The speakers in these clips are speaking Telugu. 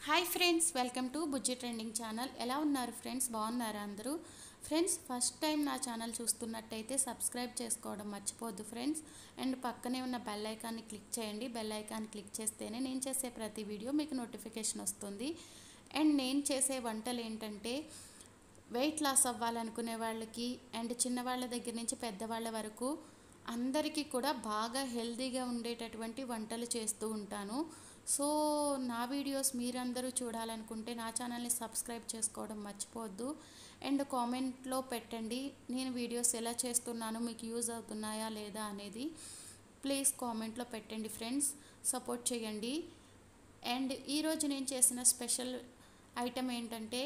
hi friends welcome to Bujji trending channel ఎలా ఉన్నారు ఫ్రెండ్స్ బాగున్నారా అందరూ ఫ్రెండ్స్ ఫస్ట్ టైం నా ఛానల్ చూస్తున్నట్టయితే సబ్స్క్రైబ్ చేసుకోవడం మర్చిపోద్దు ఫ్రెండ్స్ అండ్ పక్కనే ఉన్న బెల్ ఐకాన్ని క్లిక్ చేయండి బెల్ ఐకాన్ క్లిక్ చేస్తేనే నేను చేసే ప్రతి వీడియో మీకు నోటిఫికేషన్ వస్తుంది అండ్ నేను చేసే వంటలు ఏంటంటే వెయిట్ లాస్ అవ్వాలనుకునే వాళ్ళకి అండ్ చిన్నవాళ్ళ దగ్గర నుంచి పెద్దవాళ్ళ వరకు అందరికీ కూడా బాగా హెల్తీగా ఉండేటటువంటి వంటలు చేస్తూ ఉంటాను సో నా వీడియోస్ మీరందరూ చూడాలనుకుంటే నా ఛానల్ని సబ్స్క్రైబ్ చేసుకోవడం మర్చిపోవద్దు అండ్ కామెంట్లో పెట్టండి నేను వీడియోస్ ఎలా చేస్తున్నాను మీకు యూజ్ అవుతున్నాయా లేదా అనేది ప్లీజ్ కామెంట్లో పెట్టండి ఫ్రెండ్స్ సపోర్ట్ చేయండి అండ్ ఈరోజు నేను చేసిన స్పెషల్ ఐటమ్ ఏంటంటే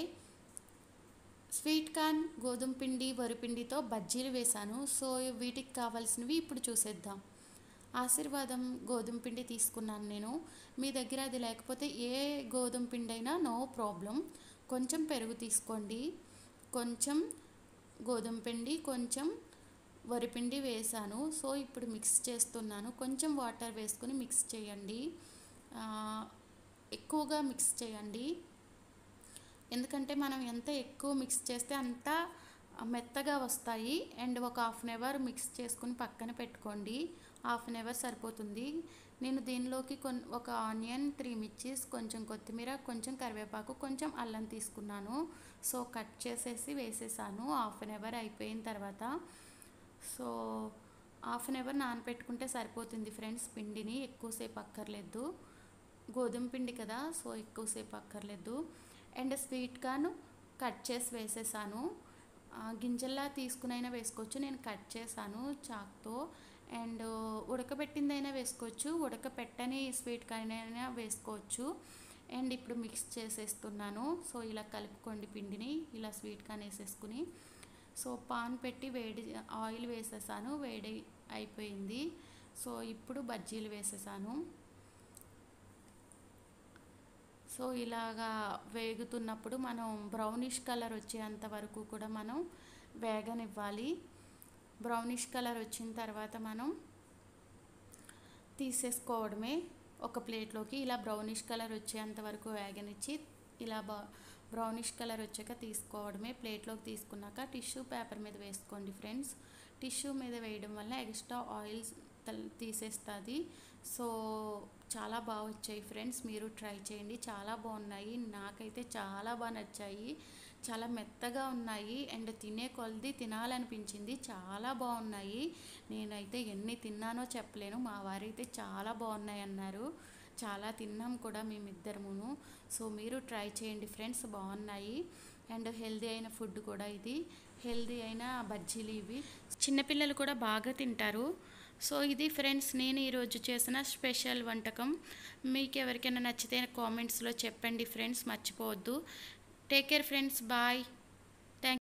స్వీట్ కార్న్ గోధుమ పిండి వరిపిండితో బజ్జీలు వేశాను సో వీటికి కావాల్సినవి ఇప్పుడు చూసేద్దాం ఆశీర్వాదం గోధుమ పిండి తీసుకున్నాను నేను మీ దగ్గర అది లేకపోతే ఏ గోధుమ పిండి అయినా నో ప్రాబ్లం కొంచెం పెరుగు తీసుకోండి కొంచెం గోధుమ పిండి కొంచెం వరిపిండి వేసాను సో ఇప్పుడు మిక్స్ చేస్తున్నాను కొంచెం వాటర్ వేసుకుని మిక్స్ చేయండి ఆ, ఎక్కువగా మిక్స్ చేయండి ఎందుకంటే మనం ఎంత ఎక్కువ మిక్స్ చేస్తే అంత మెత్తగా వస్తాయి అండ్ ఒక హాఫ్ అన్ అవర్ మిక్స్ చేసుకుని పక్కన పెట్టుకోండి హాఫ్ అన్ అవర్ సరిపోతుంది నేను దీనిలోకి కొన్ ఒక ఆనియన్ త్రీ మిర్చీస్ కొంచెం కొత్తిమీర కొంచెం కరివేపాకు కొంచెం అల్లం తీసుకున్నాను సో కట్ చేసేసి వేసేసాను హాఫ్ అన్ అవర్ అయిపోయిన తర్వాత సో హాఫ్ అన్ అవర్ నానపెట్టుకుంటే సరిపోతుంది ఫ్రెండ్స్ పిండిని ఎక్కువసేపు అక్కర్లేదు గోధుమ పిండి కదా సో ఎక్కువసేపు అక్కర్లేదు అండ్ స్వీట్ కార్న్ కట్ చేసి వేసేసాను ఆ, గింజల్లా తీసుకునైనా వేసుకోవచ్చు నేను కట్ చేశాను చాక్తో అండ్ ఉడకబెట్టిందైనా వేసుకోవచ్చు ఉడకపెట్టని స్వీట్ కార్న్ అయినా వేసుకోవచ్చు అండ్ ఇప్పుడు మిక్స్ చేసేస్తున్నాను సో ఇలా కలుపుకోండి పిండిని ఇలా స్వీట్ కార్న్ వేసేసుకుని సో పాన్ పెట్టి వేడి ఆయిల్ వేసేసాను వేడి అయిపోయింది సో ఇప్పుడు బజ్జీలు వేసేసాను సో ఇలాగా వేగుతున్నప్పుడు మనం బ్రౌనిష్ కలర్ వచ్చేంత వరకు కూడా మనం వేగనివ్వాలి బ్రౌనిష్ కలర్ వచ్చిన తర్వాత మనం తీసేసుకోవడమే ఒక ప్లేట్లోకి ఇలా బ్రౌనిష్ కలర్ వచ్చేంత వరకు వేగనిచ్చి ఇలా బా బ్రౌనిష్ కలర్ వచ్చాక తీసుకోవడమే ప్లేట్లోకి తీసుకున్నాక టిష్యూ పేపర్ మీద వేసుకోండి ఫ్రెండ్స్ టిష్యూ మీద వేయడం వల్ల ఎక్స్ట్రా ఆయిల్ తీసేస్తుంది సో చాలా బాగా వచ్చాయి ఫ్రెండ్స్ మీరు ట్రై చేయండి చాలా బాగున్నాయి నాకైతే చాలా బాగా నచ్చాయి చాలా మెత్తగా ఉన్నాయి అండ్ తినే కొలది తినాలనిపించింది చాలా బాగున్నాయి నేనైతే ఎన్ని తిన్నానో చెప్పలేను మా వారైతే చాలా బాగున్నాయి అన్నారు చాలా తిన్నాం కూడా మేమిద్దరమును సో మీరు ట్రై చేయండి ఫ్రెండ్స్ బాగున్నాయి అండ్ హెల్దీ అయిన ఫుడ్ కూడా ఇది హెల్దీ అయిన బజ్జీలు ఇవి చిన్నపిల్లలు కూడా బాగా తింటారు సో ఇది ఫ్రెండ్స్ నేను ఈరోజు చేసిన స్పెషల్ వంటకం మీకు ఎవరికైనా నచ్చితే కామెంట్స్లో చెప్పండి ఫ్రెండ్స్ మర్చిపోవద్దు టేక్ కేర్ ఫ్రెండ్స్ బాయ్